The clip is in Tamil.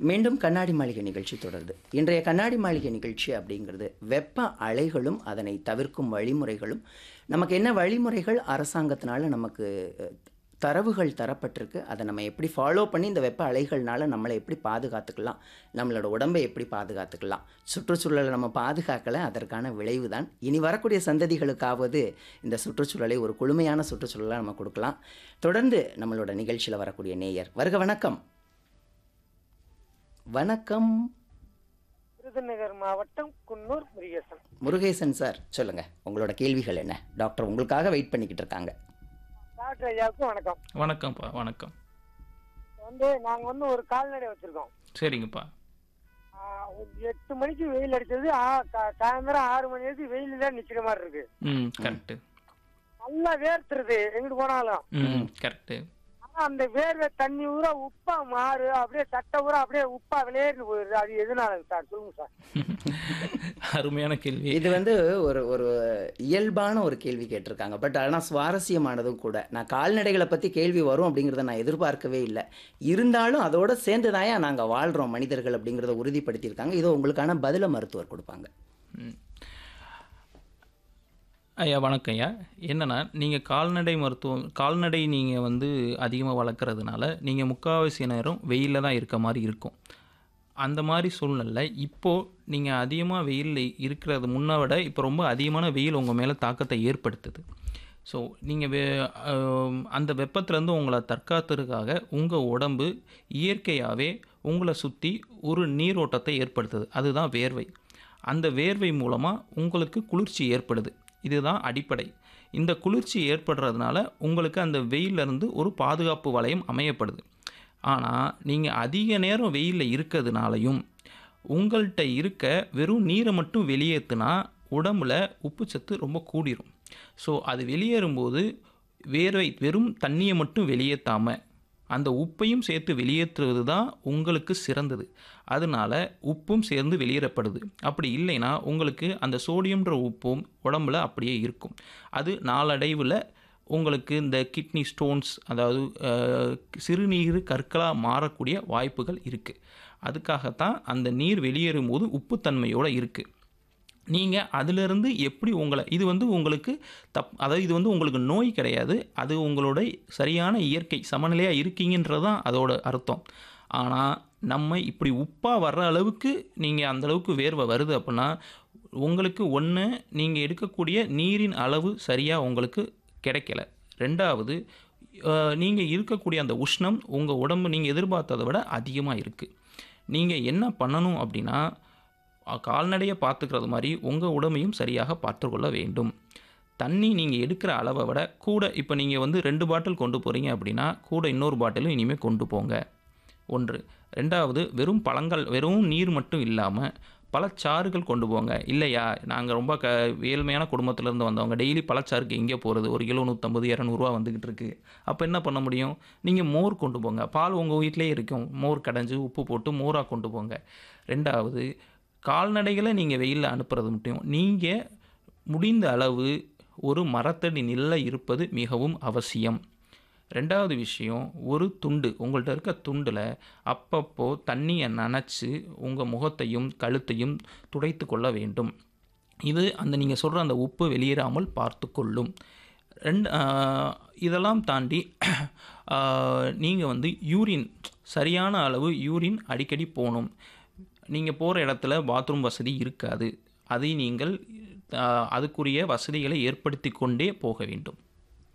மீண்டும் கண்ணாடி மாளிகை நிகழ்ச்சி தொடருது இன்றைய கண்ணாடி மாளிகை நிகழ்ச்சி அப்படிங்கிறது வெப்ப அலைகளும் அதனை தவிர்க்கும் வழிமுறைகளும் நமக்கு என்ன வழிமுறைகள் அரசாங்கத்தினால நமக்கு அஹ், தரவுகள் தரப்பட்டிருக்கு அதை நம்ம எப்படி ஃபாலோ பண்ணி இந்த வெப்ப அலைகள்னால நம்மளை எப்படி பாதுகாத்துக்கலாம் நம்மளோட உடம்பை எப்படி பாதுகாத்துக்கலாம் சுற்றுச்சூழலை நம்ம பாதுகாக்கலை அதற்கான விளைவு தான் இனி வரக்கூடிய சந்ததிகளுக்காவது இந்த சுற்றுச்சூழலை ஒரு குளுமையான சுற்றுச்சூழலை நம்ம கொடுக்கலாம் தொடர்ந்து நம்மளோட நிகழ்ச்சியில் வரக்கூடிய நேயர் வருக வணக்கம் வணக்கம் விருதுநகர் மாவட்டம் குன்னூர் முருகேசன் முருகேசன் சார் சொல்லுங்க உங்களோட கேள்விகள் என்ன டாக்டர் உங்களுக்காக வெயிட் பண்ணிக்கிட்டு இருக்காங்க டாக்டர் ஐயாவுக்கும் வணக்கம் வணக்கம்ப்பா வணக்கம் வந்து நாங்க வந்து ஒரு கால்நடை வச்சிருக்கோம் சரிங்கப்பா ஆஹ் ஒரு எட்டு மணிக்கு வெயில் அடிச்சது ஆ- கா- சாயந்தரம் ஆறு மணி வரைக்கும் வெயில் தான் நிக்கிற மாதிரி இருக்கு ம் கரெக்டு நல்லா வேர்த்துருது எங்கிட்டு போனாலும் ம் கரெக்டு ஆனா அந்த வேர்வை தண்ணி ஊரா உப்பா மாறு அப்படியே சட்டை ஊரா அப்படியே உப்பா விளையாண்டு போயிருது அது எதனால சார் சொல்லுங்க சார் அருமையான கேள்வி இது வந்து ஒரு ஒரு இயல்பான ஒரு கேள்வி கேட்டிருக்காங்க பட் ஆனால் சுவாரஸ்யமானதும் கூட நான் கால்நடைகளை பற்றி கேள்வி வரும் அப்படிங்கிறத நான் எதிர்பார்க்கவே இல்லை இருந்தாலும் அதோட சேர்ந்து தாயா நாங்கள் வாழ்கிறோம் மனிதர்கள் அப்படிங்கிறத உறுதிப்படுத்தியிருக்காங்க இதோ உங்களுக்கான பதிலை மருத்துவர் கொடுப்பாங்க ம். ஐயா வணக்கம் ஐயா என்னன்னா நீங்கள் கால்நடை மருத்துவம் கால்நடை நீங்கள் வந்து அதிகமாக வளர்க்குறதுனால நீங்கள் முக்கால்வாசி நேரம் வெயிலில் தான் இருக்க மாதிரி இருக்கும் அந்த மாதிரி சூழ்நிலை இப்போது நீங்கள் அதிகமாக வெயிலில் இருக்கிறது முன்ன விட இப்போ ரொம்ப அதிகமான வெயில் உங்கள் மேலே தாக்கத்தை ஏற்படுத்துது ஸோ நீங்கள் வே ஆம், அந்த வெப்பத்துலேருந்து உங்களை தற்காத்துறதுக்காக உங்கள் உடம்பு இயற்கையாகவே உங்களை சுற்றி ஒரு நீரோட்டத்தை ஏற்படுத்துது அதுதான் வேர்வை அந்த வேர்வை மூலமாக உங்களுக்கு குளிர்ச்சி ஏற்படுது இதுதான் அடிப்படை இந்த குளிர்ச்சி ஏற்படுறதுனால உங்களுக்கு அந்த வெயிலிருந்து ஒரு பாதுகாப்பு வளையம் அமையப்படுது ஆனால் நீங்கள் அதிக நேரம் வெயிலில் இருக்கிறதுனாலையும் உங்கள்கிட்ட இருக்க வெறும் நீரை மட்டும் வெளியேற்றுனா உடம்புல உப்புச்சத்து ரொம்ப கூடிரும் ஸோ அது வெளியேறும்போது வேர்வை வெறும் தண்ணியை மட்டும் வெளியேற்றாமல் அந்த உப்பையும் சேர்த்து வெளியேற்றுவது தான் உங்களுக்கு சிறந்தது அதனால உப்பும் சேர்ந்து வெளியேறப்படுது அப்படி இல்லைன்னா உங்களுக்கு அந்த சோடியம்ன்ற உப்பும் உடம்புல அப்படியே இருக்கும் அது நாளடைவில் உங்களுக்கு இந்த கிட்னி ஸ்டோன்ஸ் அதாவது அஹ், சிறுநீர் கற்களாக மாறக்கூடிய வாய்ப்புகள் இருக்குது அதுக்காகத்தான் அந்த நீர் வெளியேறும் போது உப்புத்தன்மையோடு இருக்குது நீங்கள் அதிலிருந்து எப்படி உங்களை இது வந்து உங்களுக்கு தப் அதாவது இது வந்து உங்களுக்கு நோய் கிடையாது அது உங்களோட சரியான இயற்கை சமநிலையாக இருக்கீங்கன்றது தான் அதோட அர்த்தம் ஆனால் நம்ம இப்படி உப்பாக வர்ற அளவுக்கு நீங்கள் அந்த அளவுக்கு வேர்வை வருது அப்படின்னா உங்களுக்கு ஒன்று நீங்கள் எடுக்கக்கூடிய நீரின் அளவு சரியாக உங்களுக்கு கிடைக்கல ரெண்டாவது நீங்கள் இருக்கக்கூடிய அந்த உஷ்ணம் உங்கள் உடம்பு நீங்கள் எதிர்பார்த்ததை விட அதிகமாக இருக்குது நீங்கள் என்ன பண்ணணும் அப்படின்னா அ, கால்நடையை பார்த்துக்கிறது மாதிரி உங்கள் உடம்பையும் சரியாக பார்த்துக்கொள்ள வேண்டும் தண்ணி நீங்கள் எடுக்கிற அளவை விட கூட இப்போ நீங்கள் வந்து ரெண்டு பாட்டில் கொண்டு போகிறீங்க அப்படின்னா கூட இன்னொரு பாட்டிலும் இனிமேல் கொண்டு போங்க ஒன்று ரெண்டாவது வெறும் பழங்கள் வெறும் நீர் மட்டும் இல்லாமல் பழச்சாறுகள் கொண்டு போங்க இல்லையா நாங்கள் ரொம்ப க ஏழ்மையான குடும்பத்திலேருந்து வந்தவங்க டெய்லி பழச்சாறுக்கு எங்கே போகிறது ஒரு கிலோ நூற்றம்பது இரநூறுவா வந்துக்கிட்டு இருக்கு அப்போ என்ன பண்ண முடியும் நீங்கள் மோர் கொண்டு போங்க பால் உங்கள் வீட்டிலே இருக்கும் மோர் கடைஞ்சு உப்பு போட்டு மோராக கொண்டு போங்க ரெண்டாவது கால்நடைகளை நீங்கள் வெயிலில் அனுப்புறது மட்டும் நீங்கள் முடிந்த அளவு ஒரு மரத்தடி நில்ல இருப்பது மிகவும் அவசியம் ரெண்டாவது விஷயம் ஒரு துண்டு உங்கள்கிட்ட இருக்க துண்டில் அப்பப்போ தண்ணியை நனைச்சி உங்கள் முகத்தையும் கழுத்தையும் துடைத்து கொள்ள வேண்டும் இது அந்த நீங்கள் சொல்கிற அந்த உப்பு வெளியேறாமல் பார்த்து கொள்ளும் ரெண்டு ஆஹ், இதெல்லாம் தாண்டி நீங்கள் வந்து யூரின் சரியான அளவு யூரின் அடிக்கடி போகணும் நீங்கள் போகிற இடத்துல பாத்ரூம் வசதி இருக்காது அதை நீங்கள் ஆஹ், அதுக்குரிய வசதிகளை ஏற்படுத்தி கொண்டே போக வேண்டும்